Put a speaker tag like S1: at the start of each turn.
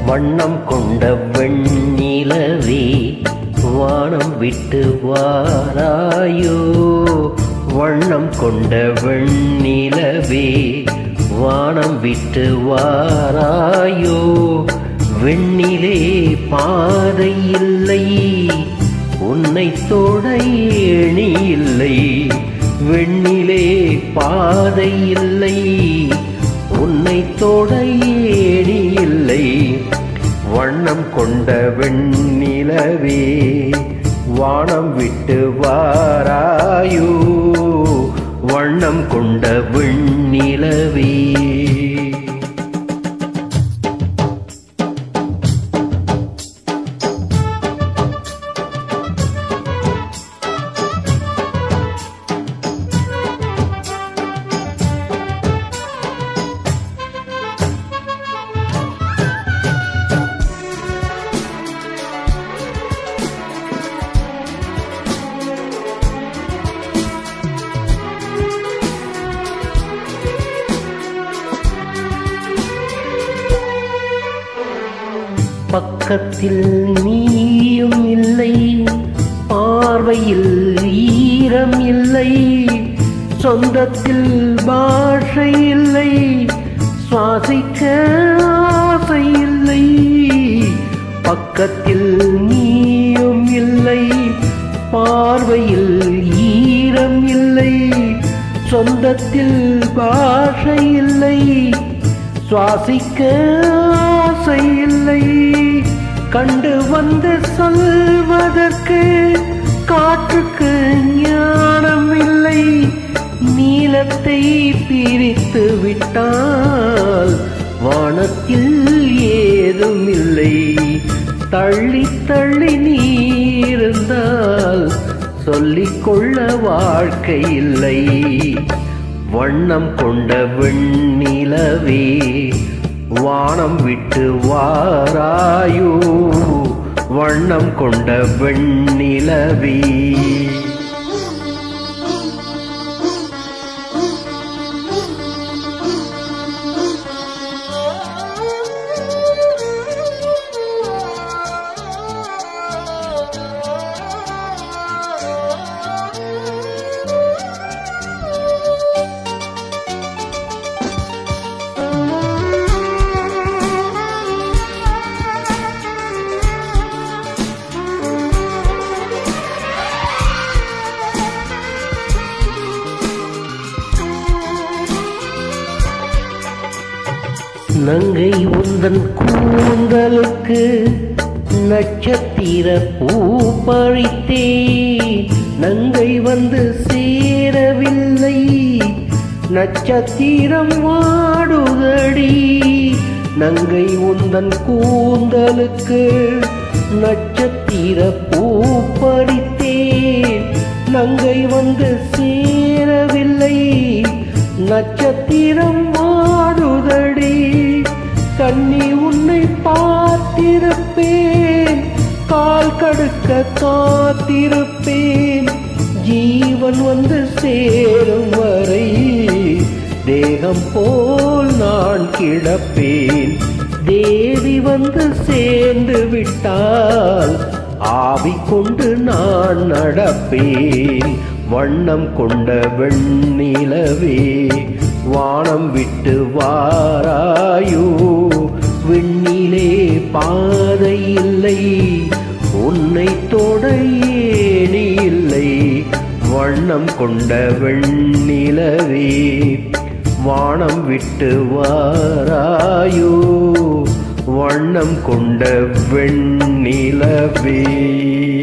S1: வண்ணம் கொண்ட வெண்ணிலவே வானம் விட்டு வாராயோ வண்ணம் கொண்ட வெண்ணிலவே வானம் விட்டு வாராயோ வெண்ணிலே பாதை இல்லை உன்னை தொட ஏணி இல்லை வெண்ணிலே பாதை இல்லை உன்னை தொட ஏணி இல்லை வண்ணம் கொண்ட வெண்ணிலவே வானம் விட்டு வாராயோ வண்ணம் கொண்ட வெண்ணிலவே பக்கத்தில் நீயும் இல்லை பார்வையில் ஈரம் இல்லை சொந்தத்தில் பாஷை இல்லை சுவாசிக்க ஆசை இல்லை பக்கத்தில் நீயும் இல்லை பார்வையில் ஈரம் இல்லை சொந்தத்தில் பாஷை இல்லை சுவாசிக்க ஆசை இல்லை கண்டு வந்து சொல்வதற்கு காற்றுக்கு ஞானம் இல்லை நீளத்தை பிரித்து விட்டால் வானத்தில் ஏதும் இல்லை தள்ளி தள்ளி நீ இருந்தால் சொல்லிக்கொள்ள வாழ்க்கை இல்லை வண்ணம் கொண்ட வெண்ணிலவே வானம் விட்டு வாராயோ வண்ணம் கொண்ட வெண்ணிலவே நங்கை உந்தன் கூந்தலுக்கு நட்சத்திர பூ பழித்தே நங்கை வந்து சேரவில்லை நட்சத்திரம் வாடுதடி நங்கை உந்தன் கூந்தலுக்கு நட்சத்திர பூ பறித்தேன் நங்கை வந்து சேரவில்லை நட்சத்திரம் வாடுதடி கண்ணி உன்னை பார்த்திருப்பேன் கால் கடுக்க காத்திருப்பேன் ஜீவன் வந்து சேரும் வரை தேகம் போல் நான் கிடப்பேன் தேவி வந்து சேர்ந்து விட்டால் ஆவி கொண்டு நான் நடப்பேன் வண்ணம் கொண்ட வெண்ணிலவே வானம் விட்டு வாராயோ விண்ணிலே பாதை இல்லை உன்னை தொட ஏணி இல்லை வண்ணம் கொண்ட வெண்ணிலவே வானம் விட்டு வாராயோ வண்ணம் கொண்ட வெண்ணிலவே